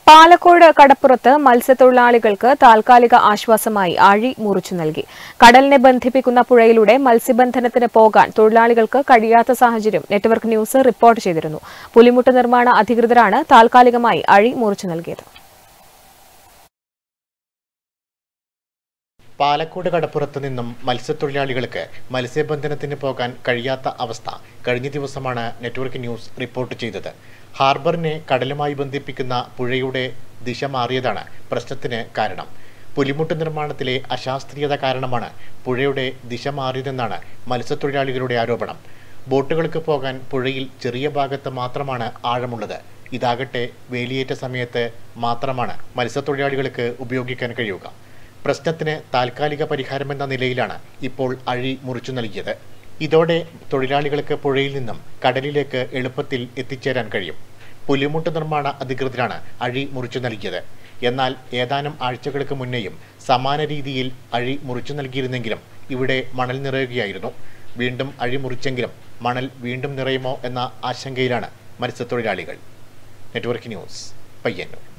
പാലക്കോട് കടപ്പുറത്ത് മത്സ്യത്തൊഴിലാളികൾക്ക് താൽക്കാലിക ആശ്വാസമായി ആഴി മുറിച്ചു നൽകി കടലിനെ ബന്ധിപ്പിക്കുന്ന പുഴയിലൂടെ മത്സ്യബന്ധനത്തിന് പോകാൻ തൊഴിലാളികൾക്ക് കഴിയാത്ത സാഹചര്യം നെറ്റ്വർക്ക് ന്യൂസ് റിപ്പോർട്ട് ചെയ്തിരുന്നു പുലിമുട്ട് നിർമ്മാണ അധികൃതരാണ് താൽക്കാലികമായി അഴി മുറിച്ചു നൽകിയത് പാലക്കോട് കടപ്പുറത്ത് നിന്നും മത്സ്യത്തൊഴിലാളികൾക്ക് മത്സ്യബന്ധനത്തിന് പോകാൻ കഴിയാത്ത അവസ്ഥ കഴിഞ്ഞ ദിവസമാണ് നെറ്റ്വർക്ക് ന്യൂസ് റിപ്പോർട്ട് ചെയ്തത് ഹാർബറിനെ കടലുമായി ബന്ധിപ്പിക്കുന്ന പുഴയുടെ ദിശ മാറിയതാണ് പ്രശ്നത്തിന് കാരണം പുലിമുട്ട് നിർമ്മാണത്തിലെ അശാസ്ത്രീയത കാരണമാണ് പുഴയുടെ ദിശ മാറിയതെന്നാണ് മത്സ്യത്തൊഴിലാളികളുടെ ആരോപണം ബോട്ടുകൾക്ക് പോകാൻ പുഴയിൽ ചെറിയ ഭാഗത്ത് മാത്രമാണ് ആഴമുള്ളത് ഇതാകട്ടെ വേലിയേറ്റ സമയത്ത് മാത്രമാണ് മത്സ്യത്തൊഴിലാളികൾക്ക് ഉപയോഗിക്കാൻ കഴിയുക പ്രശ്നത്തിന് താൽക്കാലിക പരിഹാരമെന്ന നിലയിലാണ് ഇപ്പോൾ അഴി മുറിച്ചു നൽകിയത് ഇതോടെ തൊഴിലാളികൾക്ക് പുഴയിൽ നിന്നും കടലിലേക്ക് എളുപ്പത്തിൽ എത്തിച്ചേരാൻ കഴിയും പുലിമുട്ട് നിർമ്മാണ അധികൃതരാണ് അഴി മുറിച്ചു നൽകിയത് എന്നാൽ ഏതാനും ആഴ്ചകൾക്ക് മുന്നേയും സമാന രീതിയിൽ അഴി മുറിച്ചു നൽകിയിരുന്നെങ്കിലും ഇവിടെ മണൽ നിറയുകയായിരുന്നു വീണ്ടും അഴി മുറിച്ചെങ്കിലും മണൽ വീണ്ടും നിറയുമോ എന്ന ആശങ്കയിലാണ് മത്സ്യത്തൊഴിലാളികൾ നെറ്റ്വർക്ക് ന്യൂസ് പയ്യന്നൂർ